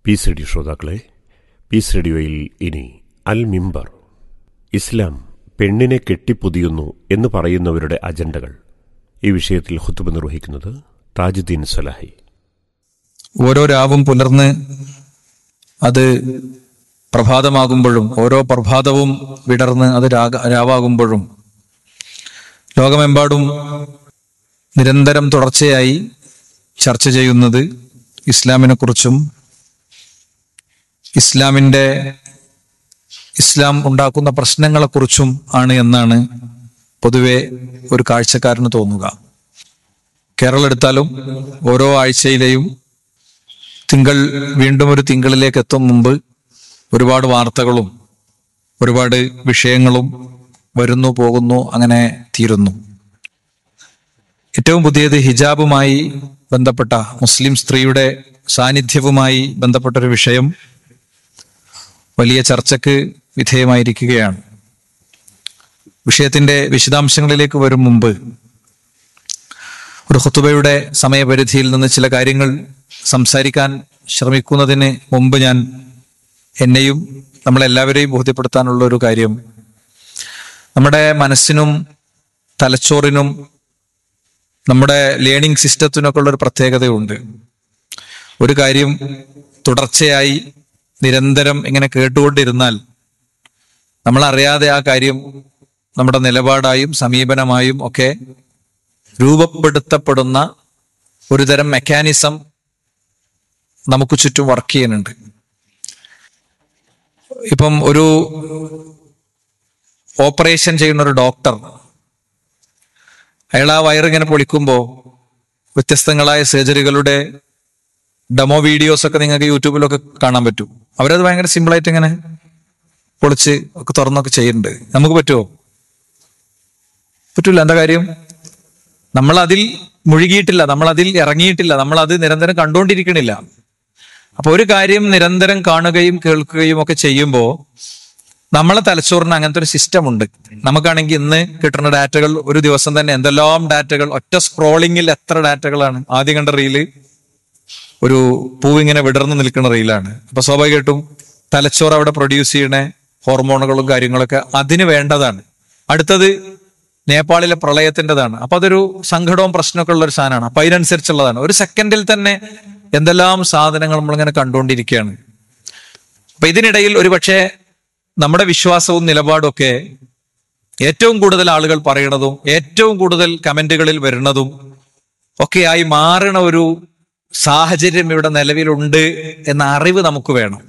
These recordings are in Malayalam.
പീസ് റേഡിയോ ശ്രോതാക്കളെ പീസ് റേഡിയോയിൽ ഇനി അൽ മിമ്പർ ഇസ്ലാം പെണ്ണിനെ കെട്ടിപ്പൊതിയുന്നു എന്ന് പറയുന്നവരുടെ അജണ്ടകൾ ഈ വിഷയത്തിൽ ഹുത്തുബ നിർവഹിക്കുന്നത് താജുദ്ദീൻ സലാഹി ഓരോ രാവും പുലർന്ന് അത് പ്രഭാതമാകുമ്പോഴും ഓരോ പ്രഭാതവും വിടർന്ന് അത് രാഗ രാവാകുമ്പോഴും ലോകമെമ്പാടും നിരന്തരം തുടർച്ചയായി ചർച്ച ചെയ്യുന്നത് ഇസ്ലാമിനെ കുറിച്ചും ഇസ്ലാമിൻ്റെ ഇസ്ലാം ഉണ്ടാക്കുന്ന പ്രശ്നങ്ങളെക്കുറിച്ചും ആണ് എന്നാണ് പൊതുവെ ഒരു കാഴ്ചക്കാരന് തോന്നുക കേരളം എടുത്താലും ഓരോ ആഴ്ചയിലെയും തിങ്കൾ വീണ്ടും ഒരു തിങ്കളിലേക്ക് എത്തും മുമ്പ് ഒരുപാട് വാർത്തകളും ഒരുപാട് വിഷയങ്ങളും വരുന്നു പോകുന്നു അങ്ങനെ തീരുന്നു ഏറ്റവും പുതിയത് ഹിജാബുമായി ബന്ധപ്പെട്ട മുസ്ലിം സ്ത്രീയുടെ സാന്നിധ്യവുമായി ബന്ധപ്പെട്ട ഒരു വിഷയം വലിയ ചർച്ചയ്ക്ക് വിധേയമായിരിക്കുകയാണ് വിഷയത്തിന്റെ വിശദാംശങ്ങളിലേക്ക് വരും മുമ്പ് ഒരു ഹുത്തുബയുടെ സമയപരിധിയിൽ നിന്ന് ചില കാര്യങ്ങൾ സംസാരിക്കാൻ ശ്രമിക്കുന്നതിന് മുമ്പ് ഞാൻ എന്നെയും നമ്മളെല്ലാവരെയും ബോധ്യപ്പെടുത്താനുള്ള ഒരു കാര്യം നമ്മുടെ മനസ്സിനും തലച്ചോറിനും നമ്മുടെ ലേണിംഗ് സിസ്റ്റത്തിനൊക്കെ ഉള്ള ഒരു പ്രത്യേകതയുണ്ട് ഒരു കാര്യം തുടർച്ചയായി നിരന്തരം ഇങ്ങനെ കേട്ടുകൊണ്ടിരുന്നാൽ നമ്മൾ അറിയാതെ ആ കാര്യം നമ്മുടെ നിലപാടായും സമീപനമായും ഒക്കെ രൂപപ്പെടുത്തപ്പെടുന്ന ഒരു തരം മെക്കാനിസം നമുക്ക് ചുറ്റും വർക്ക് ചെയ്യുന്നുണ്ട് ഇപ്പം ഒരു ഓപ്പറേഷൻ ചെയ്യുന്ന ഒരു ഡോക്ടർ അയാൾ ആ വയറിങ്ങനെ പൊളിക്കുമ്പോൾ വ്യത്യസ്തങ്ങളായ സർജറികളുടെ ഡെമോ വീഡിയോസ് ഒക്കെ നിങ്ങൾക്ക് യൂട്യൂബിലൊക്കെ കാണാൻ പറ്റും അവരത് ഭയങ്കര സിമ്പിളായിട്ട് ഇങ്ങനെ പൊളിച്ച് ഒക്കെ തുറന്നൊക്കെ ചെയ്യുന്നുണ്ട് നമുക്ക് പറ്റുമോ പറ്റൂല എന്താ കാര്യം നമ്മൾ അതിൽ മുഴുകിയിട്ടില്ല നമ്മൾ അതിൽ ഇറങ്ങിയിട്ടില്ല നമ്മൾ അത് നിരന്തരം കണ്ടുകൊണ്ടിരിക്കണില്ല അപ്പൊ ഒരു കാര്യം നിരന്തരം കാണുകയും കേൾക്കുകയും ഒക്കെ ചെയ്യുമ്പോൾ നമ്മളെ തലച്ചോറിന് അങ്ങനത്തെ ഒരു സിസ്റ്റം ഉണ്ട് നമുക്കാണെങ്കിൽ ഇന്ന് കിട്ടുന്ന ഡാറ്റകൾ ഒരു ദിവസം തന്നെ എന്തെല്ലാം ഡാറ്റകൾ ഒറ്റ സ്ക്രോളിങ്ങിൽ എത്ര ഡാറ്റകളാണ് ആദ്യം കണ്ട റീല് ഒരു പൂവിങ്ങനെ വിടർന്നു നിൽക്കുന്ന റീലാണ് അപ്പൊ സ്വാഭാവികമായിട്ടും തലച്ചോറ് അവിടെ പ്രൊഡ്യൂസ് ചെയ്യണ ഹോർമോണുകളും കാര്യങ്ങളൊക്കെ അതിന് വേണ്ടതാണ് അടുത്തത് നേപ്പാളിലെ പ്രളയത്തിൻ്റെതാണ് അപ്പൊ അതൊരു സങ്കടവും പ്രശ്നമൊക്കെ ഉള്ള ഒരു സാധനമാണ് അപ്പൊ അതിനനുസരിച്ചുള്ളതാണ് ഒരു സെക്കൻഡിൽ തന്നെ എന്തെല്ലാം സാധനങ്ങൾ നമ്മളിങ്ങനെ കണ്ടുകൊണ്ടിരിക്കുകയാണ് അപ്പൊ ഇതിനിടയിൽ ഒരുപക്ഷെ നമ്മുടെ വിശ്വാസവും നിലപാടും ഒക്കെ ഏറ്റവും കൂടുതൽ ആളുകൾ പറയണതും ഏറ്റവും കൂടുതൽ കമന്റുകളിൽ വരുന്നതും ഒക്കെയായി മാറണ ഒരു സാഹചര്യം ഇവിടെ നിലവിലുണ്ട് എന്ന അറിവ് നമുക്ക് വേണം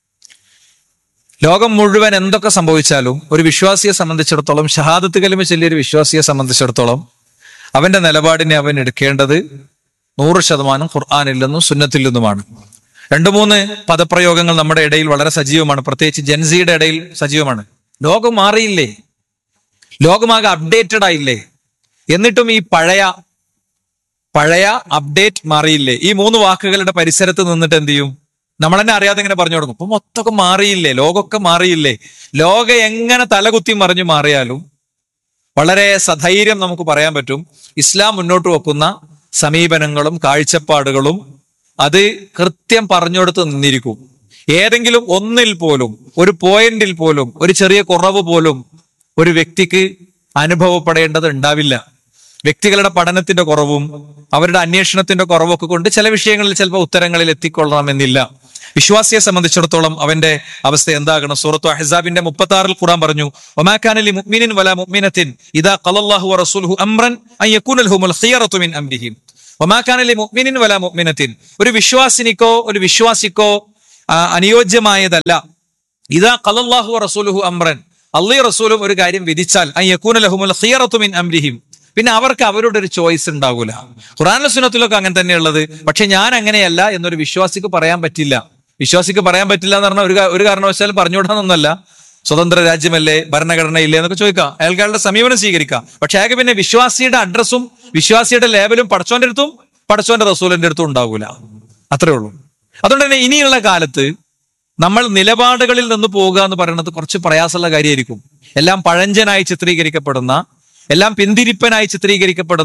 ലോകം മുഴുവൻ എന്തൊക്കെ സംഭവിച്ചാലും ഒരു വിശ്വാസിയെ സംബന്ധിച്ചിടത്തോളം ഷഹാദത്ത് കലിമ ചൊല്ലിയ ഒരു വിശ്വാസിയെ സംബന്ധിച്ചിടത്തോളം അവന്റെ നിലപാടിനെ അവൻ എടുക്കേണ്ടത് നൂറ് ശതമാനം ഖുർആാനിൽ നിന്നും സുന്നത്തിൽ നിന്നുമാണ് രണ്ടു മൂന്ന് പദപ്രയോഗങ്ങൾ നമ്മുടെ ഇടയിൽ വളരെ സജീവമാണ് പ്രത്യേകിച്ച് ജൻസിയുടെ ഇടയിൽ സജീവമാണ് ലോകം മാറിയില്ലേ ലോകമാകെ അപ്ഡേറ്റഡ് ആയില്ലേ എന്നിട്ടും ഈ പഴയ പഴയ അപ്ഡേറ്റ് മാറിയില്ലേ ഈ മൂന്ന് വാക്കുകളുടെ പരിസരത്ത് നിന്നിട്ട് എന്ത് ചെയ്യും നമ്മൾ തന്നെ അറിയാതെ ഇങ്ങനെ പറഞ്ഞു തുടങ്ങും ഇപ്പൊ മൊത്തമൊക്കെ മാറിയില്ലേ ലോകമൊക്കെ മാറിയില്ലേ ലോകം എങ്ങനെ തലകുത്തി മറിഞ്ഞു മാറിയാലും വളരെ സധൈര്യം നമുക്ക് പറയാൻ പറ്റും ഇസ്ലാം മുന്നോട്ട് വെക്കുന്ന സമീപനങ്ങളും കാഴ്ചപ്പാടുകളും അത് കൃത്യം പറഞ്ഞുകൊടുത്ത് നിന്നിരിക്കും ഏതെങ്കിലും ഒന്നിൽ പോലും ഒരു പോയിന്റിൽ പോലും ഒരു ചെറിയ കുറവ് പോലും ഒരു വ്യക്തിക്ക് അനുഭവപ്പെടേണ്ടത് ഉണ്ടാവില്ല വ്യക്തികളുടെ പഠനത്തിന്റെ കുറവും അവരുടെ അന്വേഷണത്തിന്റെ കുറവൊക്കെ കൊണ്ട് ചില വിഷയങ്ങളിൽ ചിലപ്പോൾ ഉത്തരങ്ങളിൽ എത്തിക്കൊള്ളണമെന്നില്ല വിശ്വാസിയെ സംബന്ധിച്ചിടത്തോളം അവന്റെ അവസ്ഥ എന്താകണം സൂറത്തു അഹ്സാബിന്റെ മുപ്പത്തി ആറിൽ ഖുറാൻ പറഞ്ഞു ഒമാക്കാനലി മുഅ്മിനിൻ വല മുഅ്മിനത്തിൻ ഇദാ ഖലല്ലാഹു വറസൂലുഹു അംറൻ അൻ യകൂന ലഹുമുൽ ഖിയറത്തു മിൻ അംരിഹിം ഒമാക്കാനലി മുഅ്മിനിൻ വല മുഅ്മിനത്തിൻ ഒരു വിശ്വാസിനിക്കോ ഒരു വിശ്വാസിക്കോ ആ, അനുയോജ്യമായതല്ല ഇദാ ഖലല്ലാഹു റസൂലുഹു അംറൻ അള്ളി റസൂലും ഒരു കാര്യം വിധിച്ചാൽ അൻ യകൂന ലഹുമുൽ ഖിയറത്തു മിൻ അംരിഹിം പിന്നെ അവർക്ക് അവരുടെ ഒരു ചോയ്സ് ഉണ്ടാകൂല ഖുറാനിലെ സുന്നത്തിലൊക്കെ അങ്ങനെ തന്നെയുള്ളത് പക്ഷെ ഞാൻ അങ്ങനെയല്ല എന്നൊരു വിശ്വാസിക്ക് പറയാൻ പറ്റില്ല വിശ്വാസിക്ക് പറയാൻ പറ്റില്ല എന്ന് പറഞ്ഞാൽ ഒരു കാ- ഒരു കാരണവശാലും പറഞ്ഞുകൂടാന്നൊന്നല്ല സ്വതന്ത്ര രാജ്യമല്ലേ ഭരണഘടന ഇല്ലേ എന്നൊക്കെ ചോദിക്കാം അയാൾക്ക് അയാളുടെ സമീപനം സ്വീകരിക്കാം പക്ഷെ അയാൾക്ക് പിന്നെ വിശ്വാസിയുടെ അഡ്രസ്സും വിശ്വാസിയുടെ ലേബലും പടച്ചോന്റെ അടുത്തും പടച്ചോന്റെ റസൂലിന്റെ അടുത്തും ഉണ്ടാകൂല അത്രേ ഉള്ളൂ അതുകൊണ്ട് തന്നെ ഇനിയുള്ള കാലത്ത് നമ്മൾ നിലപാടുകളിൽ നിന്ന് പോകുക എന്ന് പറയുന്നത് കുറച്ച് പ്രയാസമുള്ള കാര്യമായിരിക്കും എല്ലാം പഴഞ്ചനായി ചിത്രീകരിക്കപ്പെടുന്ന എല്ലാം പിന്തിരിപ്പനായി ചിത്രീകരിക്കപ്പെടുന്ന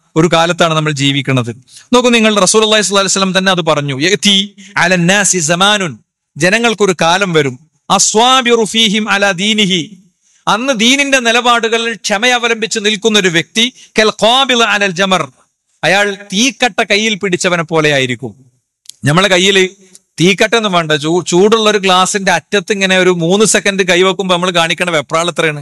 ഒരു കാലത്താണ് നമ്മൾ ജീവിക്കുന്നത് നോക്കൂ നിങ്ങൾ റസൂൽ അള്ളഹി സ്വല്ലി വസ്ലം തന്നെ അത് പറഞ്ഞു യഅ്തി അലൻ നാസി സമാനുൻ ജനങ്ങൾക്കൊരു കാലം വരും അസ്വാബിറു ഫീഹിം അല ദീനിഹി അന്ന് ദീനിന്റെ നിലപാടുകളിൽ ക്ഷമ അവലംബിച്ച് നിൽക്കുന്ന ഒരു വ്യക്തി കൽ ഖാബിൽ അലൽ ജമർ അയാൾ തീക്കട്ട കയ്യിൽ പിടിച്ചവനെ പോലെ ആയിരിക്കും നമ്മളെ കയ്യിൽ തീക്കട്ടൊന്നും വേണ്ട ചൂ ചൂടുള്ള ഒരു ഗ്ലാസിന്റെ അറ്റത്ത് ഇങ്ങനെ ഒരു മൂന്ന് സെക്കൻഡ് കൈവെക്കുമ്പോൾ നമ്മൾ കാണിക്കണ വെപ്രാൾ എത്രയാണ്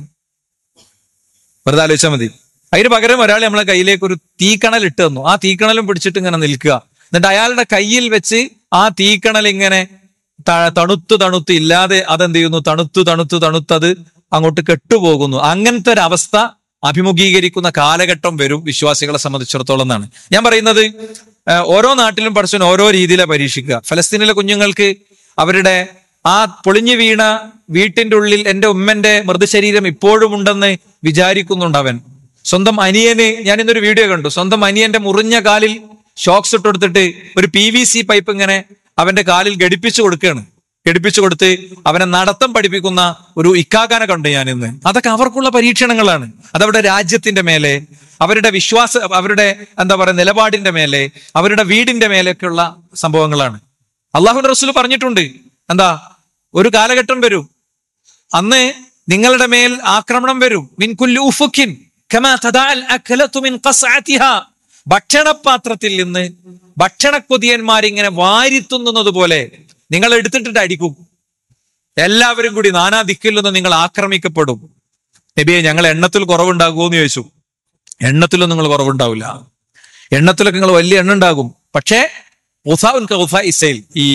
വെറുതെ ആലോചിച്ചാൽ മതി അതിന് പകരം ഒരാൾ നമ്മളെ കയ്യിലേക്ക് ഒരു തീക്കണൽ ഇട്ട് തന്നു ആ തീക്കണലും പിടിച്ചിട്ട് ഇങ്ങനെ നിൽക്കുക എന്നിട്ട് അയാളുടെ കയ്യിൽ വെച്ച് ആ തീക്കണൽ ഇങ്ങനെ ത- തണുത്ത് തണുത്ത് ഇല്ലാതെ അതെന്ത് ചെയ്യുന്നു തണുത്തു തണുത്തു തണുത്തത് അങ്ങോട്ട് കെട്ടുപോകുന്നു അങ്ങനത്തെ ഒരു അവസ്ഥ അഭിമുഖീകരിക്കുന്ന കാലഘട്ടം വരും വിശ്വാസികളെ സംബന്ധിച്ചിടത്തോളം എന്നാണ് ഞാൻ പറയുന്നത് ആ, ഓരോ നാട്ടിലും പഠിച്ചവൻ ഓരോ രീതിയിലാണ് പരീക്ഷിക്കുക ഫലസ്തീനിലെ കുഞ്ഞുങ്ങൾക്ക് അവരുടെ ആ പൊളിഞ്ഞു വീണ വീട്ടിന്റെ ഉള്ളിൽ എന്റെ ഉമ്മന്റെ മൃതശരീരം ഇപ്പോഴും ഉണ്ടെന്ന് വിചാരിക്കുന്നുണ്ട് അവൻ സ്വന്തം അനിയന് ഞാൻ ഇന്നൊരു വീഡിയോ കണ്ടു സ്വന്തം അനിയന്റെ മുറിഞ്ഞ കാലിൽ ഷോക്സ് ഇട്ട് കൊടുത്തിട്ട് ഒരു പി വി സി പൈപ്പ് ഇങ്ങനെ അവന്റെ കാലിൽ ഘടിപ്പിച്ചു കൊടുക്കുകയാണ് ഘടിപ്പിച്ചു കൊടുത്ത് അവനെ നടത്തം പഠിപ്പിക്കുന്ന ഒരു ഇക്കാക്കാനെ കണ്ടു ഞാൻ ഇന്ന് അതൊക്കെ അവർക്കുള്ള പരീക്ഷണങ്ങളാണ് അതവരുടെ രാജ്യത്തിന്റെ മേലെ അവരുടെ വിശ്വാസ അവരുടെ എന്താ പറയുക നിലപാടിന്റെ മേലെ അവരുടെ വീടിന്റെ മേലെയൊക്കെയുള്ള സംഭവങ്ങളാണ് അള്ളാഹു റസൂൽ പറഞ്ഞിട്ടുണ്ട് എന്താ ഒരു കാലഘട്ടം വരും അന്ന് നിങ്ങളുടെ മേൽ ആക്രമണം വരും മിൻ കുല്ലി ഉഫുക്കിൻ കമാ തദാഅൽ അഖലതു മിൻ ഖസ്അതിഹാ ഭക്ഷണപാത്രത്തിൽ നിന്ന് ഭക്ഷണക്കൊതിയന്മാരിങ്ങനെ വാരിത്തുന്നത് പോലെ നിങ്ങൾ എടുത്തിട്ടിട്ട് അടിക്കും എല്ലാവരും കൂടി നാനാ ദിക്കിൽ നിന്ന് നിങ്ങൾ ആക്രമിക്കപ്പെടും നബിയെ ഞങ്ങൾ എണ്ണത്തിൽ കുറവുണ്ടാകുമോ എന്ന് ചോദിച്ചു എണ്ണത്തിലും നിങ്ങൾ കുറവുണ്ടാവില്ല എണ്ണത്തിലൊക്കെ നിങ്ങൾ വലിയ എണ്ണ ഉണ്ടാകും പക്ഷേ ഉസാഉൻ ക ഉസാ ഇസൈൽ ഈ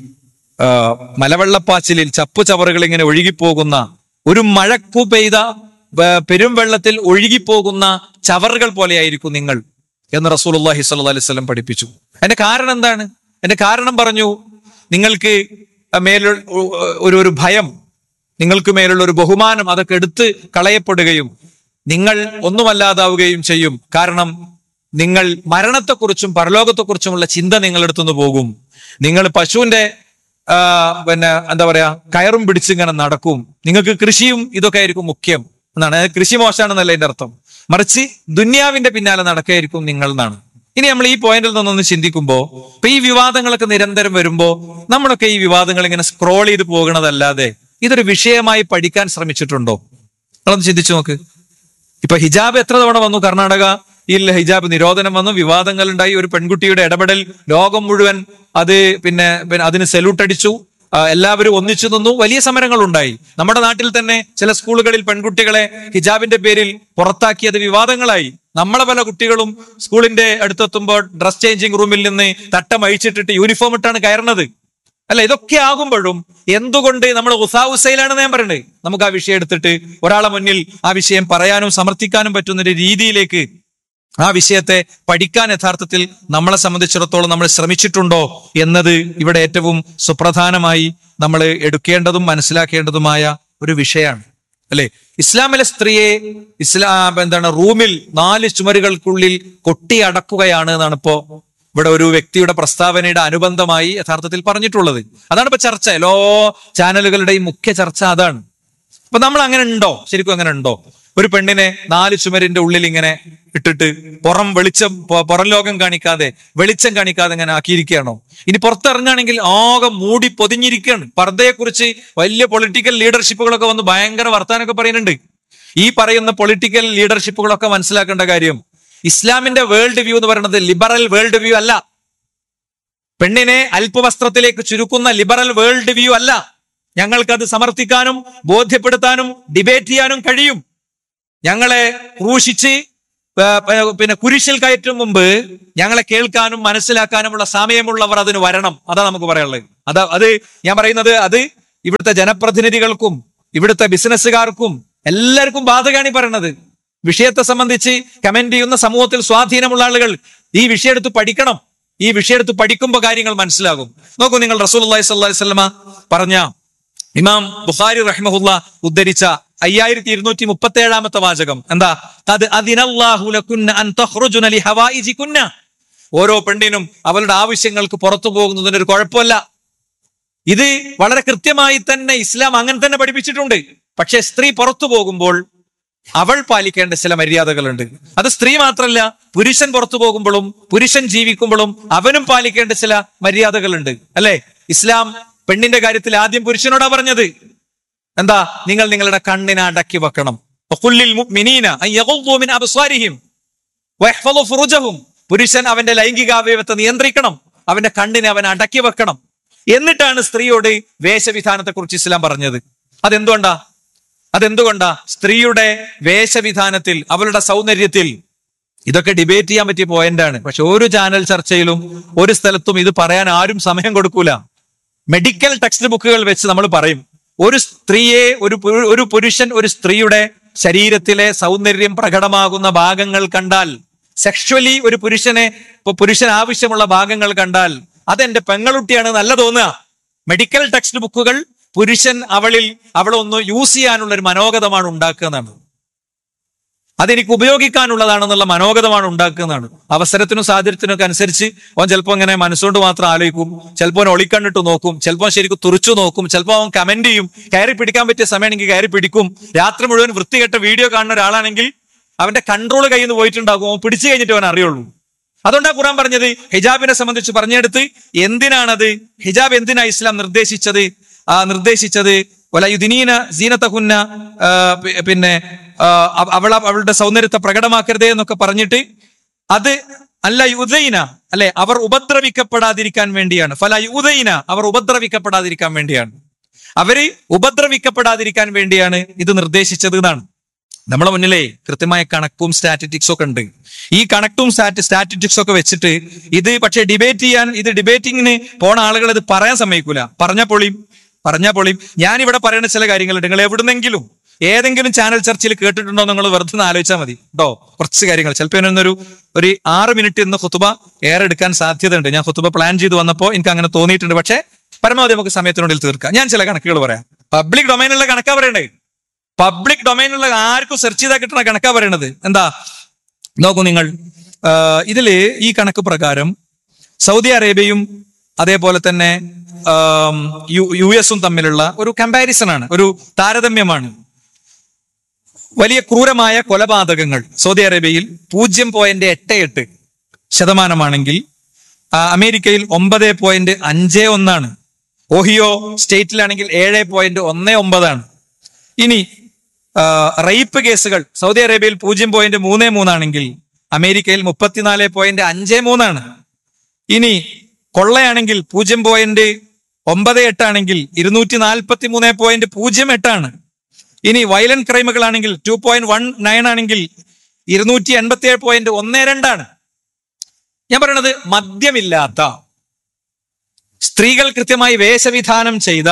ആ, മലവെള്ളപ്പാച്ചിലിൽ ചപ്പു ചവറുകൾ ഇങ്ങനെ ഒഴുകിപ്പോകുന്ന ഒരു മഴക്കു പെയ്ത വ- പെരുംവെള്ളത്തിൽ ഒഴുകിപ്പോകുന്ന ചവറുകൾ പോലെയായിരിക്കും നിങ്ങൾ എന്ന് റസൂലുള്ളാഹി സ്വല്ലല്ലാഹി അലൈഹി വസല്ലം പഠിപ്പിച്ചു അതിന്റെ കാരണം എന്താണ് എന്റെ കാരണം പറഞ്ഞു നിങ്ങൾക്ക് മേലുള്ള ഒരു ഒരു ഭയം നിങ്ങൾക്ക് മേലുള്ള ഒരു ബഹുമാനം അതൊക്കെ എടുത്ത് കളയപ്പെടുകയും നിങ്ങൾ ഒന്നുമല്ലാതാവുകയും ചെയ്യും കാരണം നിങ്ങൾ മരണത്തെക്കുറിച്ചും പരലോകത്തെക്കുറിച്ചുമുള്ള ചിന്ത നിങ്ങളെടുത്തുനിന്ന് പോകും നിങ്ങൾ പശുവിന്റെ ആ, പിന്നെ എന്താ പറയാ കയറും പിടിച്ചിങ്ങനെ നടക്കും നിങ്ങൾക്ക് കൃഷിയും ഇതൊക്കെ ആയിരിക്കും മുഖ്യം എന്നാണ് അതായത് കൃഷി മോശമാണെന്നല്ല എന്റെ അർത്ഥം മറിച്ച് ദുന്യാവിന്റെ പിന്നാലെ നടക്കുകയായിരിക്കും നിങ്ങൾ എന്നാണ് ഇനി നമ്മൾ ഈ പോയിന്റിൽ നിന്നൊന്ന് ചിന്തിക്കുമ്പോ ഇപ്പൊ ഈ വിവാദങ്ങളൊക്കെ നിരന്തരം വരുമ്പോ നമ്മളൊക്കെ ഈ വിവാദങ്ങൾ ഇങ്ങനെ സ്ക്രോൾ ചെയ്ത് പോകണതല്ലാതെ ഇതൊരു വിഷയമായി പഠിക്കാൻ ശ്രമിച്ചിട്ടുണ്ടോ നിങ്ങളൊന്ന് ചിന്തിച്ചു നോക്ക് ഇപ്പൊ ഹിജാബ് എത്ര തവണ വന്നു കർണാടക ഇല്ല ഹിജാബ് നിരോധനം വന്നു വിവാദങ്ങൾ ഉണ്ടായി ഒരു പെൺകുട്ടിയുടെ ഇടപെടൽ ലോകം മുഴുവൻ അത് പിന്നെ പിന്നെ അതിന് സെല്യൂട്ട് അടിച്ചു ആ, എല്ലാവരും ഒന്നിച്ചു നിന്നു വലിയ സമരങ്ങൾ ഉണ്ടായി നമ്മുടെ നാട്ടിൽ തന്നെ ചില സ്കൂളുകളിൽ പെൺകുട്ടികളെ ഹിജാബിന്റെ പേരിൽ പുറത്താക്കിയത് വിവാദങ്ങളായി നമ്മളെ പല കുട്ടികളും സ്കൂളിന്റെ അടുത്തെത്തുമ്പോൾ ഡ്രസ് ചേഞ്ചിങ് റൂമിൽ നിന്ന് തട്ടം അഴിച്ചിട്ടിട്ട് യൂണിഫോം ഇട്ടാണ് കയറുന്നത് അല്ല ഇതൊക്കെ ആകുമ്പോഴും എന്തുകൊണ്ട് നമ്മൾ ഉസാവുസയിലാണെന്ന് ഞാൻ പറയുന്നത് നമുക്ക് ആ വിഷയം എടുത്തിട്ട് ഒരാളെ മുന്നിൽ ആ വിഷയം പറയാനും സമർത്ഥിക്കാനും പറ്റുന്ന ഒരു രീതിയിലേക്ക് ആ വിഷയത്തെ പഠിക്കാൻ യഥാർത്ഥത്തിൽ നമ്മളെ സംബന്ധിച്ചിടത്തോളം നമ്മൾ ശ്രമിച്ചിട്ടുണ്ടോ എന്നത് ഇവിടെ ഏറ്റവും സുപ്രധാനമായി നമ്മൾ എടുക്കേണ്ടതും മനസ്സിലാക്കേണ്ടതുമായ ഒരു വിഷയമാണ് അല്ലെ ഇസ്ലാമിലെ സ്ത്രീയെ ഇസ്ലാം എന്താണ് റൂമിൽ നാല് ചുമരുകൾക്കുള്ളിൽ കൊട്ടി അടക്കുകയാണ് എന്നാണ് ഇപ്പോ ഇവിടെ ഒരു വ്യക്തിയുടെ പ്രസ്താവനയുടെ അനുബന്ധമായി യഥാർത്ഥത്തിൽ പറഞ്ഞിട്ടുള്ളത് അതാണ് ഇപ്പൊ ചർച്ച എല്ലാ ചാനലുകളുടെയും മുഖ്യ ചർച്ച അതാണ് അപ്പൊ നമ്മൾ അങ്ങനെ ഉണ്ടോ ശരിക്കും അങ്ങനെ ഉണ്ടോ ഒരു പെണ്ണിനെ നാല് ചുമരിന്റെ ഉള്ളിൽ ഇങ്ങനെ ഇട്ടിട്ട് പുറം വെളിച്ചം പൊ- പുറം ലോകം കാണിക്കാതെ വെളിച്ചം കാണിക്കാതെ ഇങ്ങനെ ആക്കിയിരിക്കുകയാണോ ഇനി പുറത്തിറങ്ങുകയാണെങ്കിൽ ആകെ മൂടി പൊതിഞ്ഞിരിക്കുകയാണ് പർദ്ദയെ കുറിച്ച് വലിയ പൊളിറ്റിക്കൽ ലീഡർഷിപ്പുകളൊക്കെ വന്ന് ഭയങ്കര വർത്താനൊക്കെ പറയുന്നുണ്ട് ഈ പറയുന്ന പൊളിറ്റിക്കൽ ലീഡർഷിപ്പുകളൊക്കെ മനസ്സിലാക്കേണ്ട കാര്യം ഇസ്ലാമിന്റെ വേൾഡ് വ്യൂ എന്ന് പറയുന്നത് ലിബറൽ വേൾഡ് വ്യൂ അല്ല പെണ്ണിനെ അല്പവസ്ത്രത്തിലേക്ക് ചുരുക്കുന്ന ലിബറൽ വേൾഡ് വ്യൂ അല്ല ഞങ്ങൾക്കത് സമർത്ഥിക്കാനും ബോധ്യപ്പെടുത്താനും ഡിബേറ്റ് ചെയ്യാനും കഴിയും ഞങ്ങളെ ക്രൂശിച്ച് ആ, പ- പിന്നെ കുരിശിൽ കയറ്റും മുമ്പ് ഞങ്ങളെ കേൾക്കാനും മനസ്സിലാക്കാനുമുള്ള സമയമുള്ളവർ അതിന് വരണം അതാ നമുക്ക് പറയാനുള്ളത് അതാ അത് ഞാൻ പറയുന്നത് അത് ഇവിടുത്തെ ജനപ്രതിനിധികൾക്കും ഇവിടുത്തെ ബിസിനസ്സുകാർക്കും എല്ലാവർക്കും ബാധകമാണ് ഈ പറയുന്നത് വിഷയത്തെ സംബന്ധിച്ച് കമന്റ് ചെയ്യുന്ന സമൂഹത്തിൽ സ്വാധീനമുള്ള ആളുകൾ ഈ വിഷയം എടുത്ത് പഠിക്കണം ഈ വിഷയം എടുത്ത് പഠിക്കുമ്പോൾ കാര്യങ്ങൾ മനസ്സിലാകും നോക്കൂ നിങ്ങൾ റസൂൽ അള്ളഹി സ്വല്ലി വല്ലമ പറഞ്ഞ ഇമാം ബുഖാരി റഹ്മഹുല്ല ഉദ്ധരിച്ച അയ്യായിരത്തി ഇരുന്നൂറ്റി മുപ്പത്തി ഏഴാമത്തെ വാചകം എന്താ തത് അതിനല്ലാഹു ലകുന്ന അൻ തഖ്റുജുന ലി ഹവായിജികുന്ന ഓരോ പെണ്ണിനും അവളുടെ ആവശ്യങ്ങൾക്ക് പുറത്തു പോകുന്നതിന് ഒരു കുഴപ്പമല്ല ഇത് വളരെ കൃത്യമായി തന്നെ ഇസ്ലാം അങ്ങനെ തന്നെ പഠിപ്പിച്ചിട്ടുണ്ട് പക്ഷെ സ്ത്രീ പുറത്തു പോകുമ്പോൾ അവൾ പാലിക്കേണ്ട ചില മര്യാദകളുണ്ട് അത് സ്ത്രീ മാത്രമല്ല പുരുഷൻ പുറത്തു പോകുമ്പോഴും പുരുഷൻ ജീവിക്കുമ്പോഴും അവനും പാലിക്കേണ്ട ചില മര്യാദകളുണ്ട് അല്ലെ ഇസ്ലാം പെണ്ണിന്റെ കാര്യത്തിൽ ആദ്യം പുരുഷനോടാ പറഞ്ഞത് എന്താ നിങ്ങൾ നിങ്ങളുടെ കണ്ണിനെ അടക്കി വെക്കണം വഖുല്ലിൽ മുഅ്മിനീന അൻ യഗുദ്ദൂ മിൻ അബ്സാരിഹിം വയഹ്ഫളു ഫുറുജഹും പുരുഷൻ അവന്റെ ലൈംഗികാവയവത്തെ നിയന്ത്രിക്കണം അവന്റെ കണ്ണിനെ അവൻ അടക്കി വെക്കണം എന്നിട്ടാണ് സ്ത്രീയോട് വേഷവിധാനത്തെ കുറിച്ച് ഇസ്ലാം പറഞ്ഞത് അതെന്തുകൊണ്ടാ അതെന്തുകൊണ്ടാ സ്ത്രീയുടെ വേഷവിധാനത്തിൽ അവളുടെ സൗന്ദര്യത്തിൽ ഇതൊക്കെ ഡിബേറ്റ് ചെയ്യാൻ പറ്റിയ പോയിന്റാണ് പക്ഷെ ഒരു ചാനൽ ചർച്ചയിലും ഒരു സ്ഥലത്തും ഇത് പറയാൻ ആരും സമയം കൊടുക്കൂല മെഡിക്കൽ ടെക്സ്റ്റ് ബുക്കുകൾ വെച്ച് നമ്മൾ പറയും ഒരു സ്ത്രീയെ ഒരു പു- ഒരു പുരുഷൻ ഒരു സ്ത്രീയുടെ ശരീരത്തിലെ സൗന്ദര്യം പ്രകടമാകുന്ന ഭാഗങ്ങൾ കണ്ടാൽ സെക്ഷുവലി ഒരു പുരുഷനെ ഇപ്പൊ പുരുഷൻ ആവശ്യമുള്ള ഭാഗങ്ങൾ കണ്ടാൽ അതെന്റെ പെങ്ങളുട്ടിയാണ് നല്ല തോന്നുക മെഡിക്കൽ ടെക്സ്റ്റ് ബുക്കുകൾ പുരുഷൻ അവളിൽ അവളൊന്ന് യൂസ് ചെയ്യാനുള്ള ഒരു മനോഗതമാണ് ഉണ്ടാക്കുക എന്നാണ് അതെനിക്ക് ഉപയോഗിക്കാനുള്ളതാണെന്നുള്ള മനോഗതമാണ് ഉണ്ടാക്കുന്നതാണ് അവസരത്തിനും സാഹചര്യത്തിനും ഒക്കെ അനുസരിച്ച് അവൻ ചിലപ്പോൾ ഇങ്ങനെ മനസ്സുകൊണ്ട് മാത്രം ആലോചിക്കും ചിലപ്പോൾ അവൻ ഒളിക്കണ്ടിട്ട് നോക്കും ചിലപ്പോൾ ശരിക്കും തുറച്ചു നോക്കും ചിലപ്പോൾ അവൻ കമന്റ് ചെയ്യും കയറി പിടിക്കാൻ പറ്റിയ സമയമാണെങ്കിൽ കയറി പിടിക്കും രാത്രി മുഴുവൻ വൃത്തികെട്ട വീഡിയോ കാണുന്ന ഒരാളാണെങ്കിൽ അവന്റെ കൺട്രോൾ കയ്യിൽ നിന്ന് പോയിട്ടുണ്ടാകും അവൻ പിടിച്ചു കഴിഞ്ഞിട്ട് അവൻ അറിയുള്ളൂ അതുകൊണ്ടാണ് ഖുറാൻ പറഞ്ഞത് ഹിജാബിനെ സംബന്ധിച്ച് പറഞ്ഞെടുത്ത് എന്തിനാണത് ഹിജാബ് എന്തിനാ ഇസ്ലാം നിർദ്ദേശിച്ചത് ആ നിർദ്ദേശിച്ചത് വലയുദിനീന സീനത്തഹുന്ന ആ, പി- പിന്നെ ആ, അവ- അവള അവളുടെ സൗന്ദര്യത്തെ പ്രകടമാക്കരുതേ എന്നൊക്കെ പറഞ്ഞിട്ട് അത് അല്ല യുദൈന അല്ലെ അവർ ഉപദ്രവിക്കപ്പെടാതിരിക്കാൻ വേണ്ടിയാണ് ഫല യുദൈന അവർ ഉപദ്രവിക്കപ്പെടാതിരിക്കാൻ വേണ്ടിയാണ് അവര് ഉപദ്രവിക്കപ്പെടാതിരിക്കാൻ വേണ്ടിയാണ് ഇത് നിർദ്ദേശിച്ചത് എന്നാണ് നമ്മളെ മുന്നിലേ കൃത്യമായ കണക്കും സ്റ്റാറ്റിറ്റിക്സും ഒക്കെ ഉണ്ട് ഈ കണക്റ്റും സ്റ്റാറ്റി സ്റ്റാറ്റിറ്റിക്സും ഒക്കെ വെച്ചിട്ട് ഇത് പക്ഷേ ഡിബേറ്റ് ചെയ്യാൻ ഇത് ഡിബേറ്റിങ്ങിന് പോണ ആളുകൾ ഇത് പറയാൻ സമ്മതിക്കൂല പറഞ്ഞ പൊളിയും പറഞ്ഞ പൊളിയും ഞാൻ ഇവിടെ പറയുന്ന ചില കാര്യങ്ങളുണ്ട് നിങ്ങൾ എവിടുന്നെങ്കിലും ഏതെങ്കിലും ചാനൽ ചർച്ചയിൽ കേട്ടിട്ടുണ്ടോ നിങ്ങൾ വെറുതെ ഒന്ന് ആലോചിച്ചാൽ മതി കേട്ടോ കുറച്ച് കാര്യങ്ങൾ ചിലപ്പോൾ എന്നൊരു ഒരു ആറ് മിനിറ്റ് ഇന്ന് ഖുത്തുബ ഏറെ എടുക്കാൻ സാധ്യതയുണ്ട് ഞാൻ ഖുത്തുബ പ്ലാൻ ചെയ്ത് വന്നപ്പോൾ എനിക്ക് അങ്ങനെ തോന്നിയിട്ടുണ്ട് പക്ഷേ പരമാവധി നമുക്ക് സമയത്തിനുള്ളിൽ തീർക്കാം ഞാൻ ചില കണക്കുകൾ പറയാം പബ്ലിക് ഡൊമൈനുള്ള കണക്കാ പറയണ്ടേ പബ്ലിക് ഡൊമൈനുള്ള ആർക്കും സെർച്ച് ചെയ്താൽ കിട്ടുന്ന കണക്കാ പറയണത് എന്താ നോക്കൂ നിങ്ങൾ ആ, ഇതില് ഈ കണക്ക് പ്രകാരം സൗദി അറേബ്യയും അതേപോലെ തന്നെ ആം, യു യു എസും തമ്മിലുള്ള ഒരു കമ്പാരിസൺ ആണ് ഒരു താരതമ്യമാണ് വലിയ ക്രൂരമായ കൊലപാതകങ്ങൾ സൗദി അറേബ്യയിൽ പൂജ്യം പോയിന്റ് എട്ട് എട്ട് ശതമാനമാണെങ്കിൽ ആ, അമേരിക്കയിൽ ഒമ്പത് പോയിന്റ് അഞ്ച് ഒന്നാണ് ഓഹിയോ സ്റ്റേറ്റിലാണെങ്കിൽ ഏഴ് പോയിന്റ് ഒന്ന് ഒമ്പതാണ് ഇനി ആ, റേപ്പ് കേസുകൾ സൗദി അറേബ്യയിൽ പൂജ്യം പോയിന്റ് മൂന്ന് മൂന്നാണെങ്കിൽ അമേരിക്കയിൽ മുപ്പത്തിനാല് പോയിന്റ് അഞ്ച് മൂന്നാണ് ഇനി കൊള്ളയാണെങ്കിൽ പൂജ്യം പോയിന്റ് ഒമ്പത് എട്ടാണെങ്കിൽ ഇരുന്നൂറ്റി നാൽപ്പത്തി മൂന്ന് പോയിന്റ് പൂജ്യം എട്ടാണ് ഇനി വയലന്റ് ക്രൈമുകളാണെങ്കിൽ ടു പോയിന്റ് വൺ നയൻ ആണെങ്കിൽ ഇരുന്നൂറ്റി എൺപത്തി ഏഴ് പോയിന്റ് ഒന്ന് രണ്ടാണ് ഞാൻ പറയണത് മദ്യമില്ലാത്ത സ്ത്രീകൾ കൃത്യമായി വേഷവിധാനം ചെയ്ത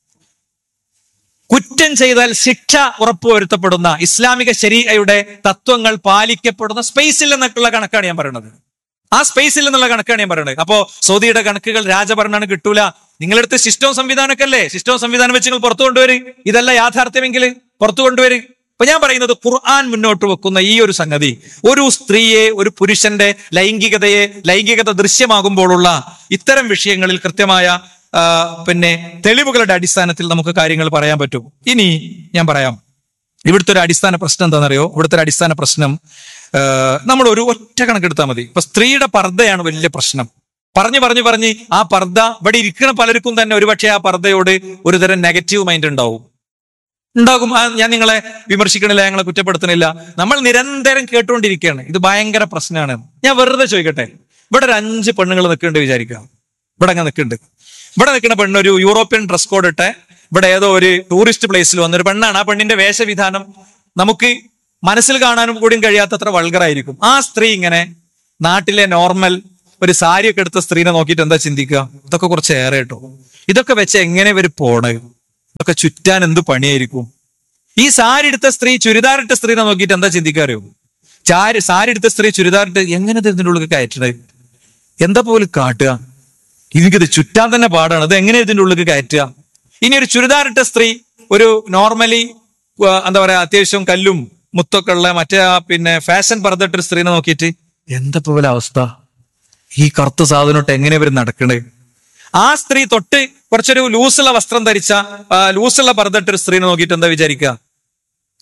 കുറ്റം ചെയ്താൽ ശിക്ഷ ഉറപ്പുവരുത്തപ്പെടുന്ന ഇസ്ലാമിക ശരീരയുടെ തത്വങ്ങൾ പാലിക്കപ്പെടുന്ന സ്പേസിൽ നിന്നൊക്കെയുള്ള കണക്കാണ് ഞാൻ പറയുന്നത് ആ സ്പേസിൽ നിന്നുള്ള കണക്കാണ് ഞാൻ പറയുന്നത് അപ്പോ സൗദിയുടെ കണക്കുകൾ രാജഭരണമാണ് കിട്ടൂല നിങ്ങളെടുത്ത് സിസ്റ്റവും സംവിധാനമൊക്കെ അല്ലേ സിസ്റ്റവും സംവിധാനം വെച്ച് നിങ്ങൾ പുറത്തു കൊണ്ടുവര് ഇതല്ല യാഥാർത്ഥ്യമെങ്കിൽ പുറത്തു കൊണ്ടുവര് അപ്പൊ ഞാൻ പറയുന്നത് ഖുർആൻ മുന്നോട്ട് വെക്കുന്ന ഈ ഒരു സംഗതി ഒരു സ്ത്രീയെ ഒരു പുരുഷന്റെ ലൈംഗികതയെ ലൈംഗികത ദൃശ്യമാകുമ്പോഴുള്ള ഇത്തരം വിഷയങ്ങളിൽ കൃത്യമായ ആ, പിന്നെ തെളിവുകളുടെ അടിസ്ഥാനത്തിൽ നമുക്ക് കാര്യങ്ങൾ പറയാൻ പറ്റും ഇനി ഞാൻ പറയാം ഇവിടുത്തെ ഒരു അടിസ്ഥാന പ്രശ്നം എന്താണെന്നറിയോ ഇവിടുത്തെ ഒരു അടിസ്ഥാന പ്രശ്നം ആ, നമ്മൾ ഒരു ഒറ്റ കണക്കെടുത്താൽ മതി ഇപ്പൊ സ്ത്രീയുടെ പർദ്ദയാണ് വലിയ പ്രശ്നം പറഞ്ഞു പറഞ്ഞു പറഞ്ഞ് ആ പർദ്ദ ഇവിടെ ഇരിക്കുന്ന പലർക്കും തന്നെ ഒരുപക്ഷെ ആ പർദ്ദയോട് ഒരുതരം നെഗറ്റീവ് മൈൻഡ് ഉണ്ടാവും ഉണ്ടാകും ആ, ഞാൻ നിങ്ങളെ വിമർശിക്കണില്ല ഞങ്ങളെ കുറ്റപ്പെടുത്തണില്ല നമ്മൾ നിരന്തരം കേട്ടുകൊണ്ടിരിക്കുകയാണ് ഇത് ഭയങ്കര പ്രശ്നമാണ് ഞാൻ വെറുതെ ചോദിക്കട്ടെ ഇവിടെ ഒരു അഞ്ച് പെണ്ണുങ്ങൾ നിൽക്കുന്നുണ്ട് വിചാരിക്കുക ഇവിടെ അങ്ങ് നിൽക്കുന്നുണ്ട് ഇവിടെ നിൽക്കുന്ന പെണ്ണ് ഒരു യൂറോപ്യൻ ഡ്രസ് കോഡ് ഇട്ട് ഇവിടെ ഏതോ ഒരു ടൂറിസ്റ്റ് പ്ലേസിൽ വന്നൊരു പെണ്ണാണ് ആ പെണ്ണിന്റെ വേഷവിധാനം നമുക്ക് മനസ്സിൽ കാണാനും കൂടിയും കഴിയാത്തത്ര വൾഗറായിരിക്കും ആ സ്ത്രീ ഇങ്ങനെ നാട്ടിലെ നോർമൽ ഒരു സാരിയൊക്കെ എടുത്ത സ്ത്രീനെ നോക്കിയിട്ട് എന്താ ചിന്തിക്കുക ഇതൊക്കെ കുറച്ച് ഏറെ കേട്ടോ ഇതൊക്കെ വെച്ച് എങ്ങനെ ഇവര് പോണ് ഇതൊക്കെ ചുറ്റാൻ എന്ത് പണിയായിരിക്കും ഈ സാരി എടുത്ത സ്ത്രീ ചുരിദാറിട്ട സ്ത്രീനെ നോക്കിയിട്ട് എന്താ ചിന്തിക്കുക അറിയോ ചാരി സാരി എടുത്ത സ്ത്രീ ചുരിദാറിട്ട് എങ്ങനെ ഇത് ഇതിന്റെ ഉള്ളിൽ കയറ്റണത് എന്താ പോലും കാട്ടുക എനിക്കിത് ചുറ്റാൻ തന്നെ പാടാണ് അത് എങ്ങനെ ഇതിന്റെ ഉള്ളിൽ കയറ്റുക ഇനി ഒരു ചുരിദാറിട്ട സ്ത്രീ ഒരു നോർമലി എന്താ പറയാ അത്യാവശ്യം കല്ലും മുത്തൊക്കെ ഉള്ള മറ്റേ ആ പിന്നെ ഫാഷൻ പറഞ്ഞിട്ട് ഒരു സ്ത്രീനെ നോക്കിയിട്ട് എന്താ പോലെ അവസ്ഥ ഈ കറുത്ത സാധനമായിട്ട് എങ്ങനെ ഇവർ നടക്കണേ ആ സ്ത്രീ തൊട്ട് കുറച്ചൊരു ലൂസുള്ള വസ്ത്രം ധരിച്ച ആ, ലൂസുള്ള പർദ്ദട്ട ഒരു സ്ത്രീനെ നോക്കിയിട്ട് എന്താ വിചാരിക്കുക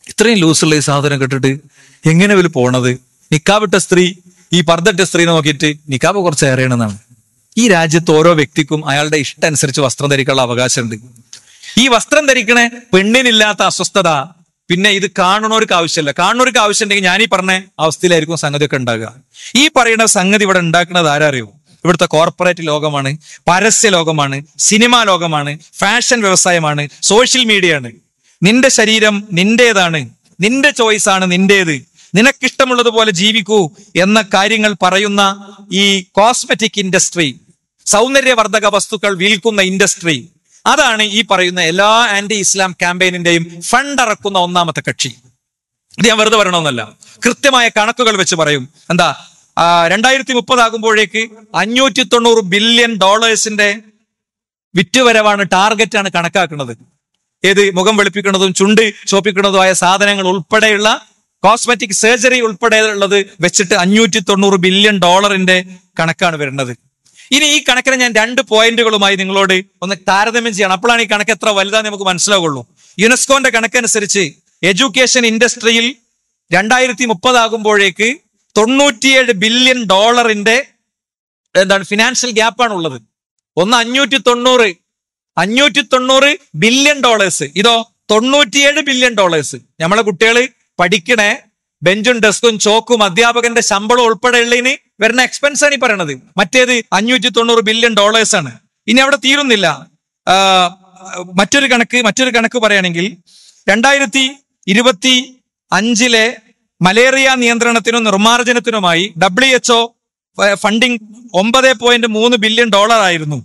ഇത്രയും ലൂസുള്ള ഈ സാധനം കെട്ടിട്ട് എങ്ങനെ ഇവര് പോണത് നിക്കാവിട്ട സ്ത്രീ ഈ പർദ്ദട്ട സ്ത്രീനെ നോക്കിയിട്ട് നിക്കാബ് കുറച്ച് ഏറെയാണെന്നാണ് ഈ രാജ്യത്ത് ഓരോ വ്യക്തിക്കും അയാളുടെ ഇഷ്ടം അനുസരിച്ച് വസ്ത്രം ധരിക്കാനുള്ള അവകാശമുണ്ട് ഈ വസ്ത്രം ധരിക്കണ പെണ്ണിനില്ലാത്ത അസ്വസ്ഥത പിന്നെ ഇത് കാണണവർക്ക് ആവശ്യമില്ല കാണണവർക്ക് ആവശ്യം ഉണ്ടെങ്കിൽ ഞാൻ ഈ പറഞ്ഞ അവസ്ഥയിലായിരിക്കും സംഗതി ഒക്കെ ഉണ്ടാകുക ഈ പറയുന്ന സംഗതി ഇവിടെ ഉണ്ടാക്കുന്നത് ആരറിയോ ഇവിടുത്തെ കോർപ്പറേറ്റ് ലോകമാണ് പരസ്യ ലോകമാണ് സിനിമാ ലോകമാണ് ഫാഷൻ വ്യവസായമാണ് സോഷ്യൽ മീഡിയ ആണ് നിന്റെ ശരീരം നിന്റേതാണ് നിന്റെ ചോയ്സ് ആണ് നിന്റേത് നിനക്കിഷ്ടമുള്ളതുപോലെ ജീവിക്കൂ എന്ന കാര്യങ്ങൾ പറയുന്ന ഈ കോസ്മെറ്റിക് ഇൻഡസ്ട്രി സൗന്ദര്യവർദ്ധക വസ്തുക്കൾ വിൽക്കുന്ന ഇൻഡസ്ട്രി അതാണ് ഈ പറയുന്ന എല്ലാ ആന്റി ഇസ്ലാം ക്യാമ്പയിനിന്റെയും ഫണ്ട് ഇറക്കുന്ന ഒന്നാമത്തെ കക്ഷി ഇത് ഞാൻ വെറുതെ പറയണമെന്നല്ല കൃത്യമായ കണക്കുകൾ വെച്ച് പറയും എന്താ ആ, രണ്ടായിരത്തി മുപ്പതാകുമ്പോഴേക്ക് അഞ്ഞൂറ്റി തൊണ്ണൂറ് ബില്യൺ ഡോളേഴ്സിന്റെ വിറ്റുവരവാണ് ടാർഗറ്റ് ആണ് കണക്കാക്കുന്നത് ഏത് മുഖം വെളുപ്പിക്കുന്നതും ചുണ്ട് ചോപ്പിക്കുന്നതുമായ സാധനങ്ങൾ ഉൾപ്പെടെയുള്ള കോസ്മെറ്റിക് സർജറി ഉൾപ്പെടെയുള്ളത് വെച്ചിട്ട് അഞ്ഞൂറ്റി തൊണ്ണൂറ് ബില്യൺ ഡോളറിന്റെ കണക്കാണ് വരുന്നത് ഇനി ഈ കണക്കിനെ ഞാൻ രണ്ട് പോയിന്റുകളുമായി നിങ്ങളോട് ഒന്ന് താരതമ്യം ചെയ്യണം അപ്പോഴാണ് ഈ കണക്ക് എത്ര വലുതാന്ന് നമുക്ക് മനസ്സിലാവുള്ളൂ യുനെസ്കോന്റെ കണക്കനുസരിച്ച് എഡ്യൂക്കേഷൻ ഇൻഡസ്ട്രിയിൽ രണ്ടായിരത്തി മുപ്പതാകുമ്പോഴേക്ക് തൊണ്ണൂറ്റിയേഴ് ബില്യൺ ഡോളറിന്റെ എന്താണ് ഫിനാൻഷ്യൽ ഗ്യാപ്പാണ് ഉള്ളത് ഒന്ന് അഞ്ഞൂറ്റി തൊണ്ണൂറ് അഞ്ഞൂറ്റി തൊണ്ണൂറ് ബില്യൺ ഡോളേഴ്സ് ഇതോ തൊണ്ണൂറ്റിയേഴ് ബില്യൺ ഡോളേഴ്സ് നമ്മളെ കുട്ടികൾ പഠിക്കണേ ബെഞ്ചും ഡെസ്കും ചോക്കും അധ്യാപകന്റെ ശമ്പളം ഉൾപ്പെടെയുള്ളതിന് വരുന്ന എക്സ്പെൻസ് ആണ് ഈ പറയണത് മറ്റേത് അഞ്ഞൂറ്റി തൊണ്ണൂറ് ബില്യൺ ഡോളേഴ്സ് ആണ് ഇനി അവിടെ തീരുന്നില്ല ആ, മറ്റൊരു കണക്ക് മറ്റൊരു കണക്ക് പറയുകയാണെങ്കിൽ രണ്ടായിരത്തി ഇരുപത്തി അഞ്ചിലെ മലേറിയ നിയന്ത്രണത്തിനും നിർമ്മാർജ്ജനത്തിനുമായി ഡബ്ല്യു എച്ച്ഒ ഫണ്ടിങ് ഒമ്പത് പോയിന്റ് മൂന്ന് ബില്യൺ ഡോളർ ആയിരുന്നു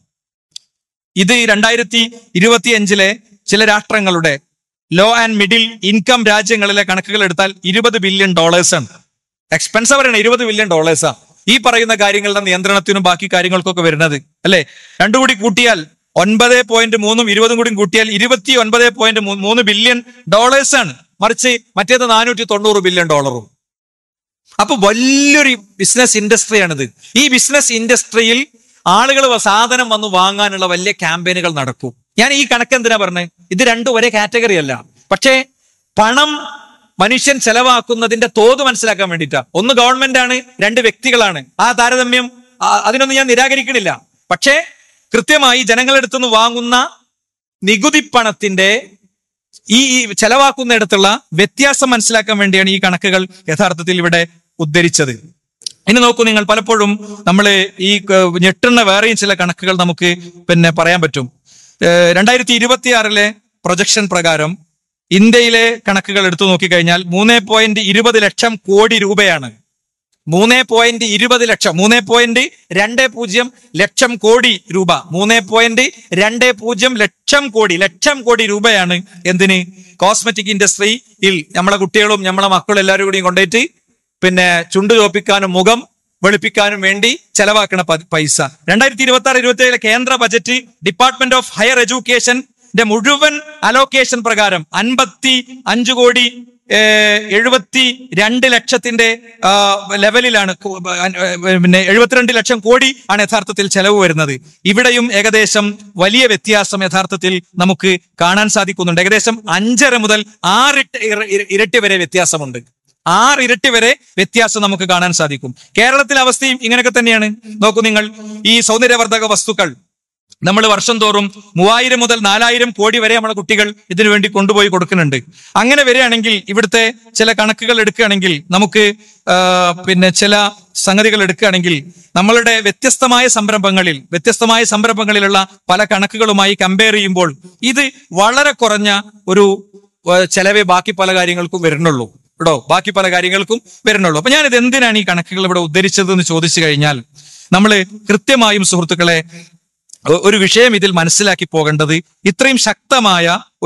ഇത് രണ്ടായിരത്തി ഇരുപത്തി അഞ്ചിലെ ചില രാഷ്ട്രങ്ങളുടെ ലോ ആൻഡ് മിഡിൽ ഇൻകം രാജ്യങ്ങളിലെ കണക്കുകൾ എടുത്താൽ ഇരുപത് ബില്യൺ ഡോളേഴ്സ് ആണ് എക്സ്പെൻസ് പറയണ ഇരുപത് ബില്യൺ ഡോളേഴ്സാ ഈ പറയുന്ന കാര്യങ്ങളുടെ നിയന്ത്രണത്തിനും ബാക്കി കാര്യങ്ങൾക്കൊക്കെ വരുന്നത് അല്ലെ രണ്ടു കൂടി കൂട്ടിയാൽ ഒൻപത് പോയിന്റ് മൂന്നും ഇരുപതും കൂടി കൂട്ടിയാൽ ഇരുപത്തി ഒൻപത് പോയിന്റ് മൂന്ന് ബില്യൺ ഡോളേഴ്സ് ആണ് മറിച്ച് മറ്റേത് നാനൂറ്റി തൊണ്ണൂറ് ബില്യൺ ഡോളറും അപ്പൊ വലിയൊരു ബിസിനസ് ഇൻഡസ്ട്രിയാണിത് ഈ ബിസിനസ് ഇൻഡസ്ട്രിയിൽ ആളുകൾ സാധനം വന്ന് വാങ്ങാനുള്ള വലിയ ക്യാമ്പയിനുകൾ നടക്കും ഞാൻ ഈ കണക്ക് എന്തിനാ പറഞ്ഞത് ഇത് രണ്ടും ഒരേ കാറ്റഗറി അല്ല പക്ഷേ പണം മനുഷ്യൻ ചെലവാക്കുന്നതിന്റെ തോത് മനസ്സിലാക്കാൻ വേണ്ടിയിട്ടാ ഒന്ന് ഗവൺമെന്റ് ആണ് രണ്ട് വ്യക്തികളാണ് ആ താരതമ്യം ആ, അതിനൊന്നും ഞാൻ നിരാകരിക്കണില്ല പക്ഷേ കൃത്യമായി ജനങ്ങളെടുത്തു നിന്ന് വാങ്ങുന്ന നികുതി പണത്തിന്റെ ഈ ഈ ചെലവാക്കുന്നിടത്തുള്ള വ്യത്യാസം മനസ്സിലാക്കാൻ വേണ്ടിയാണ് ഈ കണക്കുകൾ യഥാർത്ഥത്തിൽ ഇവിടെ ഉദ്ധരിച്ചത് ഇനി നോക്കൂ നിങ്ങൾ പലപ്പോഴും നമ്മൾ ഈ ക- ഞെട്ടുന്ന വേറെയും ചില കണക്കുകൾ നമുക്ക് പിന്നെ പറയാൻ പറ്റും ഏഹ് രണ്ടായിരത്തി ഇരുപത്തിയാറിലെ പ്രൊജക്ഷൻ പ്രകാരം ഇന്ത്യയിലെ കണക്കുകൾ എടുത്തു നോക്കിക്കഴിഞ്ഞാൽ മൂന്ന് പോയിന്റ് ഇരുപത് ലക്ഷം കോടി രൂപയാണ് മൂന്ന് പോയിന്റ് ഇരുപത് ലക്ഷം മൂന്ന് പോയിന്റ് രണ്ട് പൂജ്യം ലക്ഷം കോടി രൂപ മൂന്ന് പോയിന്റ് രണ്ട് പൂജ്യം ലക്ഷം കോടി ലക്ഷം കോടി രൂപയാണ് എന്തിന് കോസ്മെറ്റിക് ഇൻഡസ്ട്രിയിൽ നമ്മളെ കുട്ടികളും നമ്മളെ മക്കളും എല്ലാവരും കൂടി കൊണ്ടുപോയിട്ട് പിന്നെ ചുണ്ടു ചോപ്പിക്കാനും മുഖം വെളുപ്പിക്കാനും വേണ്ടി ചെലവാക്കണ പ- പൈസ രണ്ടായിരത്തി ഇരുപത്തി ആറ് ഇരുപത്തി ഏഴിലെ കേന്ദ്ര ബജറ്റ് ഡിപ്പാർട്ട്മെന്റ് ഓഫ് ഹയർ എഡ്യൂക്കേഷന്റെ മുഴുവൻ അലോക്കേഷൻ പ്രകാരം അൻപത്തി അഞ്ച് കോടി ഏഹ്, എഴുപത്തി രണ്ട് ലക്ഷത്തിന്റെ ആ, ലെവലിലാണ് കു- ഏഹ്, പിന്നെ എഴുപത്തിരണ്ട് ലക്ഷം കോടി ആണ് യഥാർത്ഥത്തിൽ ചെലവ് വരുന്നത് ഇവിടെയും ഏകദേശം വലിയ വ്യത്യാസം യഥാർത്ഥത്തിൽ നമുക്ക് കാണാൻ സാധിക്കുന്നുണ്ട് ഏകദേശം അഞ്ചര മുതൽ ആറ് ഇര- ഇര- ഇരട്ടി വരെ വ്യത്യാസമുണ്ട് ആറ് ഇരട്ടി വരെ വ്യത്യാസം നമുക്ക് കാണാൻ സാധിക്കും കേരളത്തിലെ അവസ്ഥയും ഇങ്ങനെയൊക്കെ തന്നെയാണ് നോക്കൂ നിങ്ങൾ ഈ സൗന്ദര്യവർദ്ധക വസ്തുക്കൾ നമ്മൾ വർഷം തോറും മൂവായിരം മുതൽ നാലായിരം കോടി വരെ നമ്മുടെ കുട്ടികൾ ഇതിനു വേണ്ടി കൊണ്ടുപോയി കൊടുക്കുന്നുണ്ട് അങ്ങനെ വരികയാണെങ്കിൽ ഇവിടുത്തെ ചില കണക്കുകൾ എടുക്കുകയാണെങ്കിൽ നമുക്ക് ആ, പിന്നെ ചില സംഗതികൾ എടുക്കുകയാണെങ്കിൽ നമ്മളുടെ വ്യത്യസ്തമായ സംരംഭങ്ങളിൽ വ്യത്യസ്തമായ സംരംഭങ്ങളിലുള്ള പല കണക്കുകളുമായി കമ്പയർ ചെയ്യുമ്പോൾ ഇത് വളരെ കുറഞ്ഞ ഒരു ആ, ചെലവേ ബാക്കി പല കാര്യങ്ങൾക്കും വരുന്നുള്ളൂ കേട്ടോ ബാക്കി പല കാര്യങ്ങൾക്കും വരുന്നുള്ളൂ അപ്പൊ ഞാൻ ഇത് എന്തിനാണ് ഈ കണക്കുകൾ ഇവിടെ ഉദ്ധരിച്ചത് എന്ന് ചോദിച്ചു കഴിഞ്ഞാൽ നമ്മൾ കൃത്യമായും സുഹൃത്തുക്കളെ ഒ- ഒരു വിഷയം ഇതിൽ മനസ്സിലാക്കി പോകേണ്ടത് ഇത്രയും ശക്തമായ